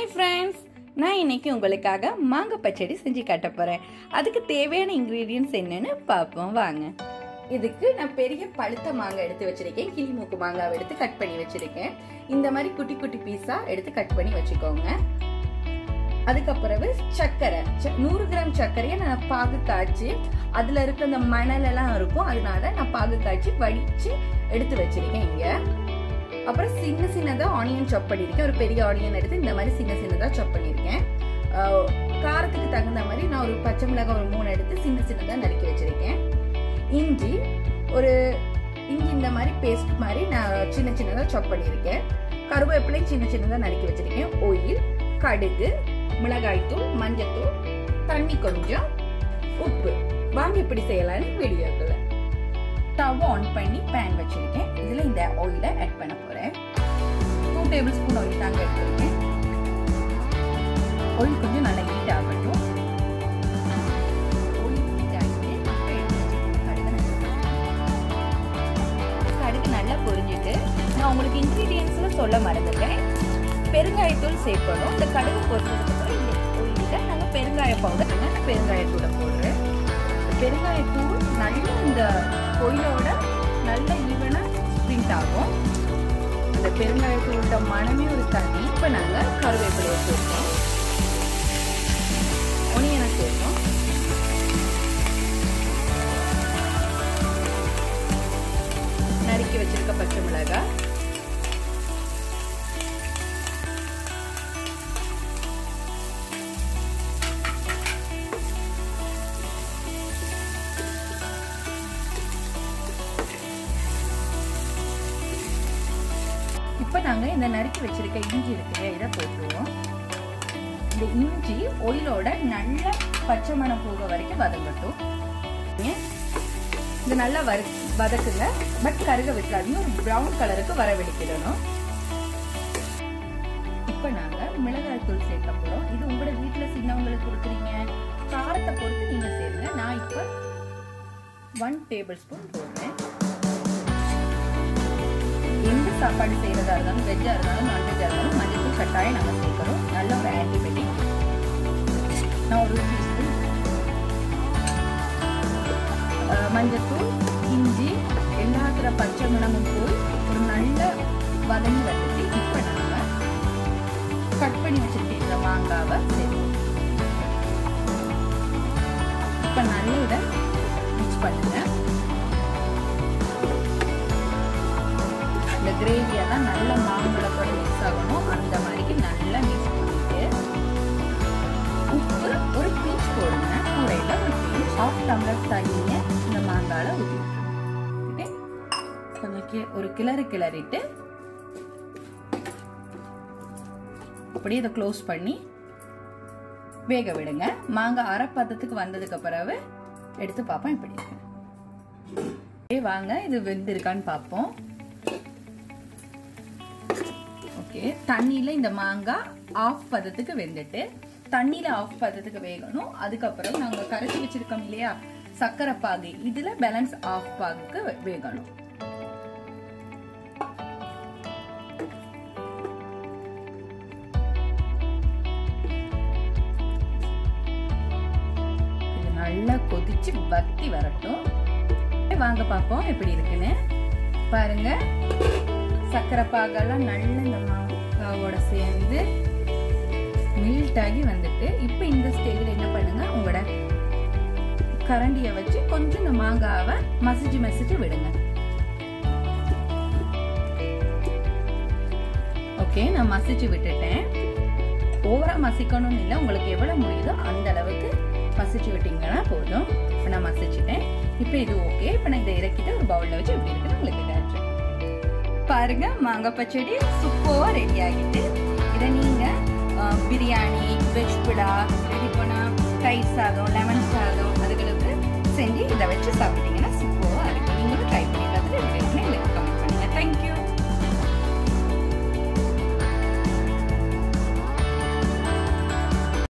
Hi friends நான் இன்னைக்கு உங்களுக்காக மாங்காய் பச்சடி செஞ்சு காட்ட போறேன் அதுக்கு தேவையான இன்க்ரீடியன்ஸ் என்னன்னு பார்ப்போம் வாங்க இதுக்கு நான் பெரிய பழுத்த மாங்காய் எடுத்து வச்சிருக்கேன் கிளி மூக்கு மாங்காய் எடுத்து கட் பண்ணி வச்சிருக்கேன் இந்த மாதிரி குட்டி குட்டி பீஸா எடுத்து கட் பண்ணி வச்சுக்கோங்க அதுக்கப்புறவு சர்க்கரை ச- நூறு கிராம் சர்க்கரையை நான் பாகு காய்ச்சி அதுல இருக்க அந்த மணல் எல்லாம் இருக்கும் அதனால நான் பாகு காய்ச்சி வடிச்சு எடுத்து வச்சிருக்கேன் இங்க அப்புறம் சின்ன சின்னதா ஆனியன் சாப் பண்ணியிருக்கேன் ஒரு பெரிய ஆனியன் எடுத்து இந்த மாதிரி சின்ன சின்னதா சாப் பண்ணியிருக்கேன் ஆஹ் காரத்துக்கு தகுந்த மாதிரி நான் ஒரு பச்சை மிளகாய் ஒரு மூணு எடுத்து சின்ன சின்னதா நறுக்கி வச்சிருக்கேன் இஞ்சி ஒரு இஞ்சி இந்த மாதிரி பேஸ்ட் மாதிரி நான் சின்ன சின்னதா சாப் பண்ணியிருக்கேன் கருவேப்பிலையும் சின்ன சின்னதா நறுக்கி வச்சிருக்கேன் ஆயில் கடுகு மிளகாய்த்தூள் மஞ்சத்தூள் தண்ணி கொஞ்சம் உப்பு வாங்க எப்படி செய்யலாம்னு வீடியோக்குள்ள ஸ்டவ் ஆன் பண்ணி பேன் வச்சிருக்கேன் இதுல இந்த ஆயிலை ஆட் பண்ண போறேன் டூ டேபிள் ஸ்பூன் ஆயில் தாங்க எடுத்திருக்கேன் ஆயில் கொஞ்சம் நல்லா ஹீட் ஆகட்டும் ஆயில் ஹீட் ஆகிட்டு இப்ப எடுத்து வச்சிருக்க கடுகு நல்லா கடுகு நல்லா பொரிஞ்சிட்டு நான் உங்களுக்கு இன்க்ரீடியன்ஸ்ல சொல்ல மறந்துட்டேன் பெருங்காயத்தூள் சேர்க்கணும் இந்த கடுகு பொரிஞ்சதுக்கு அப்புறம் இந்த ஆயிலில் நாங்கள் பெருங்காய பவுடர் நான் பெருங்காயத்தூளை போடுறேன் பெருங்காயத்தூள் நல்ல இந்த கொயிலோட நல்ல ஈவனாக ஸ்ப்ரிண்ட் ஆகும் அந்த பெருங்காயத்தூளோட மனமே ஒரு தனி இப்போ நாங்கள் கருவேப்பிலையை சேர்த்தோம் ஒனியனை சேர்த்தோம் நறுக்கி வச்சிருக்க பச்சை மிளகாய் இப்போ நாங்கள் இந்த நறுக்கி வச்சிருக்க இஞ்சி இருக்கு இதை போட்டுருவோம் இந்த இஞ்சி ஒயிலோட நல்ல பச்சை மணம் போக வரைக்கும் வதங்கட்டும் ஏன்? இது நல்லா வறு வதக்குங்க பட் கருக விட்டுறாதீங்க ஒரு ப்ரௌன் கலருக்கு வர வெடிக்கிடணும் இப்போ நாங்கள் மிளகாய் தூள் சேர்க்க போகிறோம் இது உங்களோட வீட்டில் சின்னவங்களுக்கு கொடுக்குறீங்க காரத்தை பொறுத்து நீங்கள் சேருங்க நான் இப்போ ஒன் டேபிள் ஸ்பூன் போடுறேன் எந்த சாப்பாடு செய்யறதா இருந்தாலும் வெஜ்ஜா இருந்தாலும் நான்வெஜ்ஜா இருந்தாலும் மஞ்சள் கட்டாயம் நாங்கள் சேர்க்கிறோம் நல்ல ஒரு ஆன்டிபயோட்டிக் நான் ஒரு டீஸ்பூன் மஞ்சத்தூள் இஞ்சி எல்லாத்துல பச்சை மிளகும் போய் ஒரு நல்ல வதங்கி வந்துட்டு இப்போ நாம கட் பண்ணி வச்சிருக்க மாங்காவை சேர்ப்போம் இப்போ நல்ல இதை மிக்ஸ் பண்ணுங்க இந்த கிரேவி எல்லாம் நல்ல மாம்பழத்தோட மிக்ஸ் ஆகணும் அந்த மாதிரிக்கு நல்லா மிக்ஸ் பண்ணிட்டு உப்பு ஒரு பீச் போடுங்க கூடையில் ஒரு பீச் ஆஃப் டம்ளர் தண்ணியை இந்த மாங்கால ஊற்றி ஓகே கொஞ்சம் கி- ஒரு கிளறு கிளறிட்டு அப்படியே இதை க்ளோஸ் பண்ணி வேக விடுங்க மாங்காய் அரை பதத்துக்கு வந்ததுக்கு பிறகு எடுத்து பார்ப்போம் இப்படி இருக்கு ஓகே வாங்க இது வெந்திருக்கான்னு பார்ப்போம் ஓகே தண்ணியில இந்த மாங்காய் ஆஃப் பதத்துக்கு வெந்துட்டு தண்ணியில ஆஃப் பதத்துக்கு வேகணும் அதுக்கப்புறம் நாங்க கரைச்சி வச்சிருக்கோம் இல்லையா சக்கரை பாகு இதுல பேலன்ஸ் ஆஃப் பாகுக்கு வே- வேகணும் இது நல்லா கொதிச்சு வத்தி வரட்டும் வாங்க பார்ப்போம் எப்படி இருக்குன்னு பாருங்க சக்கரை பாகெல்லாம் நல்ல இந்த மாங்காவோட சேர்ந்து மில்ட் ஆகி வந்துட்டு இப்போ இந்த ஸ்டேஜில் என்ன பண்ணுங்க உங்களோட கரண்டியை வச்சு கொஞ்சம் இந்த மாங்காவை மசிச்சு மசிச்சு விடுங்க ஓகே நான் மசிச்சு விட்டுட்டேன் ஓவரா மசிக்கணும்னு இல்லை உங்களுக்கு எவ்வளவு முடியுதோ அந்த அளவுக்கு மசிச்சு விட்டீங்கன்னா போதும் இப்போ நான் மசிச்சிட்டேன் இப்போ இது ஓகே இப்போ நான் இதை இறக்கிட்டு ஒரு பவுல்ல வச்சு எப்படி இருக்குன்னு உங்களுக்கு காட்டுறேன் பாருங்க மாங்காய் பச்சடி சூப்பராக ரெடி ஆகிட்டு இதை நீங்க அஹ், பிரியாணி வெஜ் புடா ரெடி பண்ணா தயிர் சாதம் லெமன் சாதம் அதுகளுக்கு செஞ்சு இதை வச்சு சாப்பிட்டீங்கன்னா